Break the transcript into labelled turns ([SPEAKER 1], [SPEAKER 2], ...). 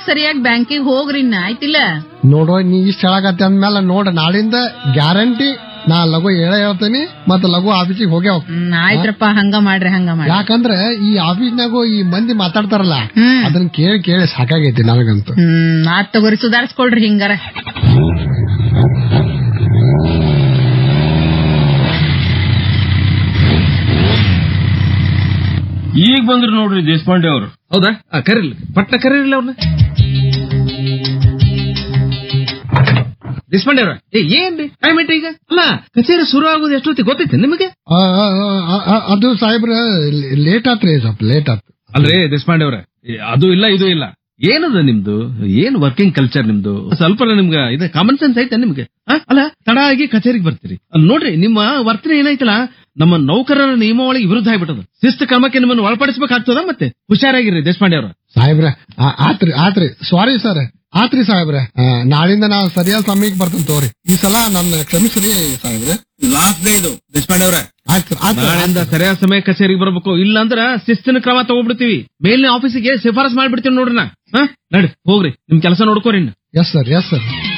[SPEAKER 1] ಸಮಯಕ್ ಸರಿಯಾಗಿ ಬ್ಯಾಂಕಿಗೆ ಹೋಗ್ರಿ ಇನ್ನ ಆಯ್ತಿಲ್ಲ
[SPEAKER 2] ನೋಡೋ ನೀ ಇಷ್ಟ ಹೇಳಕತ್ತೆ ಅಂದ್ಮೇಲೆ ನೋಡ ನಾಳಿಂದ ಗ್ಯಾರಂಟಿ ನಾ ಲಘು ಹೇಳ ಹೇಳ್ತೇನಿ ಮತ್ತ ಲಘು ಆಫೀಸಿಗೆ ಹೋಗೇ ಹೋಗ್ತೀನಿ
[SPEAKER 1] ಹ್ಮ್ ಆಯ್ತ್ರಪ್ಪ ಹಂಗ ಮಾಡ್ರಿ ಹಂಗ ಮಾಡ್ರಿ
[SPEAKER 2] ಯಾಕಂದ್ರೆ ಈ ಆಫೀಸ್ನಾಗು ಈ ಮಂದಿ ಮಾತಾಡ್ತಾರಲ್ಲ
[SPEAKER 1] ಹ್ಮ್
[SPEAKER 2] ಅದನ್ನ ಕೇಳಿ ಕೇಳಿ ಸಾಕಾಗೈತಿ ನನಗಂತೂ
[SPEAKER 1] ಹ್ಮ್ ಆತ್ ತಗೋರಿ ಸುಧಾರಿಸ್ಕೊಳ್ರಿ ಹಿಂಗಾರ
[SPEAKER 3] ಈಗ ಬಂದ್ರು ನೋಡ್ರಿ ದೇಶಪಾಂಡೆ ಅವರು
[SPEAKER 4] ಹೌದಾ ಆ, ಕರೀಲಿ ಪಟ್ನ ಕರೀರಿಲ್ಲ ಅವ್ರನ್ನ ದೇಶಪಾಂಡೆ ಅವ್ರ ಏ ಏನ್ರಿ ಟೈಮ್ ಐತೆ ಈಗ ಅಲ್ಲ ಕಚೇರಿ ಶುರು ಆಗೋದು ಎಷ್ಟೊತ್ತಿಗೆ ಗೊತ್ತೈತೆ ನಿಮಗೆ
[SPEAKER 2] ಆ, ಆ, ಆ, ಆ, ಅದು ಸಾಹೇಬ್ರ ಲೇಟ್ ಆತ್ರಿ ಸ್ವಲ್ಪ ಲೇಟ್ ಆತ್
[SPEAKER 4] ಅಲ್ರಿ ದೇಶಪಾಂಡೆ ಅವ್ರ ಅದು ಇಲ್ಲ ಇದು ಇಲ್ಲ ಏನದ ನಿಮ್ದು ಏನ್ ವರ್ಕಿಂಗ್ ಕಲ್ಚರ್ ನಿಮ್ದು ಸ್ವಲ್ಪ ನಿಮ್ಗ ಇದು ಕಾಮನ್ ಸೆನ್ಸ್ ಐತೆ ನಿಮ್ಗೆ ಆ? ಅಲ್ಲ ತಡ ಆಗಿ ಕಚೇರಿಗೆ ಬರ್ತೀರಿ ಅಲ್ಲ್ ನೋಡ್ರಿ ನಿಮ್ಮ ವರ್ತನೆ ಏನಾಯ್ತಲ್ಲ ನಮ್ಮ ನೌಕರರ ನಿಯಮಾವಳಿಗೆ ವಿರುದ್ಧ ಆಗ್ಬಿಟ್ಟದ ಶಿಸ್ತು ಕ್ರಮಕ್ಕೆ ನಿಮ್ಮನ್ನು ಒಳಪಡಿಸಬೇಕಾಗ್ತದ ಮತ್ತೆ ಹುಷಾರಾಗಿರಿ ದೇಶಪಾಂಡೆ ಅವ್ರ
[SPEAKER 2] ಸಾಹೇಬ್ರ ಆ- ಆತ್ರಿ ಆತ್ರಿ ಸಾರಿ ಸರ್ ಆತ್ರಿ ಸಾಹೇಬ್ರ ಆ, ನಾಳಿಂದ ನಾವು ಸರಿಯಾದ ಸಮಯಕ್ಕೆ ಬರ್ತೇನೆ ತೋರಿ ಈ ಸಲ ನನ್ನ ಕ್ಷಮಿಸ್ರಿ ಸಾಹೇಬ್ರೆ
[SPEAKER 4] ಲಾಸ್ಟ್ ಡೇ ಇದು ದೇಶಪಾಂಡೆ ಅವ್ರ
[SPEAKER 2] ಆಯ್ತು ಆಯ್ತು
[SPEAKER 4] ನಾಳೆಯಿಂದ ಸರಿಯಾದ ಸಮಯ ಕಚೇರಿಗೆ ಬರ್ಬೇಕು ಇಲ್ಲ ಅಂದ್ರ ಶಿಸ್ತಿನ ಕ್ರಮ ತಗೋಬಿಡ್ತೀವಿ ಮೇಲಿನ ಆಫೀಸಿಗೆ ಶಿಫಾರಸ್ ಮಾಡ್ಬಿಡ್ತೀವಿ ನೋಡ್ರಿ ನಾ ಹಾ ನಡಿ ಹೋಗ್ರಿ ನಿಮ್ ಕೆಲಸ ನೋಡ್ಕೋರಿ ಇನ್ನು.
[SPEAKER 2] Yes sir yes sir